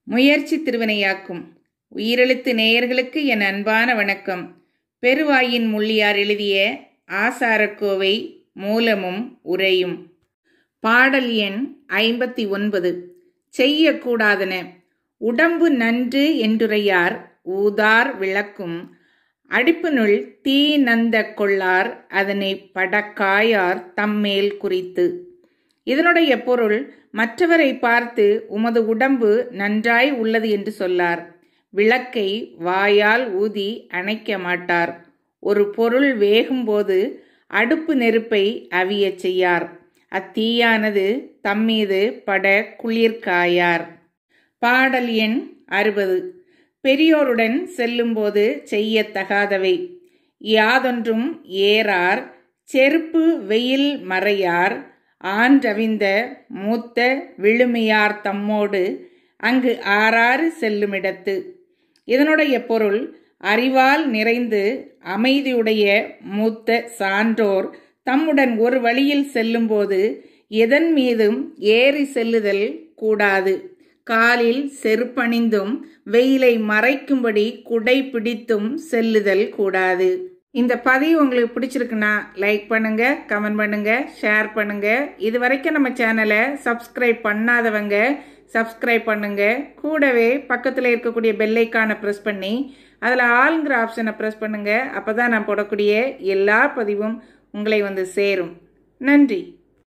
முயற்சி திருவினையாக்கும் உயிரெழுத்து நேயர்களுக்கு என் அன்பான வணக்கம் பெருவாயின் முள்ளியார் எழுதிய ஆசாரக்கோவை மூலமும் உரையும் பாடல் எண் ஐம்பத்தி ஒன்பது செய்யக்கூடாதன உடம்பு நன்று என்றுரையார் ஊதார் விளக்கும் அடுப்பினுள் தீ நந்த கொள்ளார் அதனை படக்காயார் தம்மேல் குறித்து இதனுடைய பொருள் மற்றவரை பார்த்து உமது உடம்பு நன்றாய் உள்ளது என்று சொல்லார் விளக்கை வாயால் ஊதி அணைக்க மாட்டார் ஒரு பொருள் வேகும்போது அடுப்பு நெருப்பை அவியச் செய்யார் அத்தீயானது தம்மீது பட குளிர்காயார் பாடல் எண் அறுபது பெரியோருடன் செல்லும்போது செய்யத்தகாதவை யாதொன்றும் ஏறார் செருப்பு வெயில் மறையார் ஆன்றவிந்த மூத்த விழுமையார் தம்மோடு அங்கு ஆறாறு செல்லுமிடத்து இதனுடைய பொருள் அறிவால் நிறைந்து அமைதியுடைய மூத்த சான்றோர் தம்முடன் ஒரு வழியில் செல்லும்போது எதன் மீதும் ஏறி செல்லுதல் கூடாது காலில் செருப்பணிந்தும் வெயிலை மறைக்கும்படி குடை பிடித்தும் செல்லுதல் கூடாது இந்த பதிவு உங்களுக்கு பிடிச்சிருக்குன்னா லைக் பண்ணுங்க கமெண்ட் பண்ணுங்க ஷேர் பண்ணுங்க இது வரைக்கும் நம்ம சேனலை சப்ஸ்கிரைப் பண்ணாதவங்க சப்ஸ்கிரைப் பண்ணுங்க கூடவே பக்கத்தில் இருக்கக்கூடிய பெல்லைக்கானை ப்ரெஸ் பண்ணி அதில் ஆளுங்கிற ஆப்ஷனை ப்ரெஸ் பண்ணுங்க அப்போ தான் நான் போடக்கூடிய எல்லா பதிவும் உங்களை வந்து சேரும் நன்றி